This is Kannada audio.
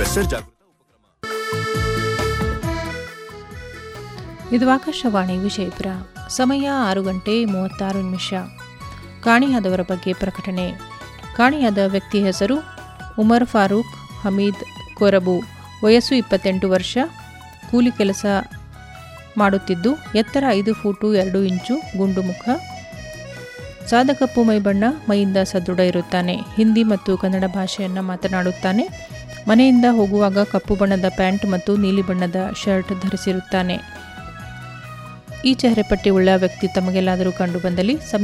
ಬೆಸ್ಟರ್ ಜಾಗೃತ ಇದು ಆಕಾಶವಾಣಿ ವಿಜಯಪುರ ಸಮಯ ಆರು ಗಂಟೆ ಮೂವತ್ತಾರು ನಿಮಿಷ ಕಾಣೆಯಾದವರ ಬಗ್ಗೆ ಪ್ರಕಟಣೆ ಕಾಣೆಯಾದ ವ್ಯಕ್ತಿ ಹೆಸರು ಉಮರ್ ಫಾರೂಕ್ ಹಮೀದ್ ಕೊರಬು ವಯಸ್ಸು ಇಪ್ಪತ್ತೆಂಟು ವರ್ಷ ಕೂಲಿ ಕೆಲಸ ಮಾಡುತ್ತಿದ್ದು ಎತ್ತರ ಐದು ಫೂಟು ಎರಡು ಇಂಚು ಗುಂಡು ಮುಖ ಸಾದ ಕಪ್ಪು ಮೈಬಣ್ಣ ಮೈಯಿಂದ ಸದೃಢ ಇರುತ್ತಾನೆ ಹಿಂದಿ ಮತ್ತು ಕನ್ನಡ ಭಾಷೆಯನ್ನು ಮಾತನಾಡುತ್ತಾನೆ ಮನೆಯಿಂದ ಹೋಗುವಾಗ ಕಪ್ಪು ಬಣ್ಣದ ಪ್ಯಾಂಟ್ ಮತ್ತು ನೀಲಿ ಬಣ್ಣದ ಶರ್ಟ್ ಧರಿಸಿರುತ್ತಾನೆ ಈ ಚೆಹರೆ ಪಟ್ಟಿ ಉಳ್ಳ ವ್ಯಕ್ತಿ ತಮಗೆಲ್ಲಾದರೂ ಕಂಡುಬಂದಲ್ಲಿ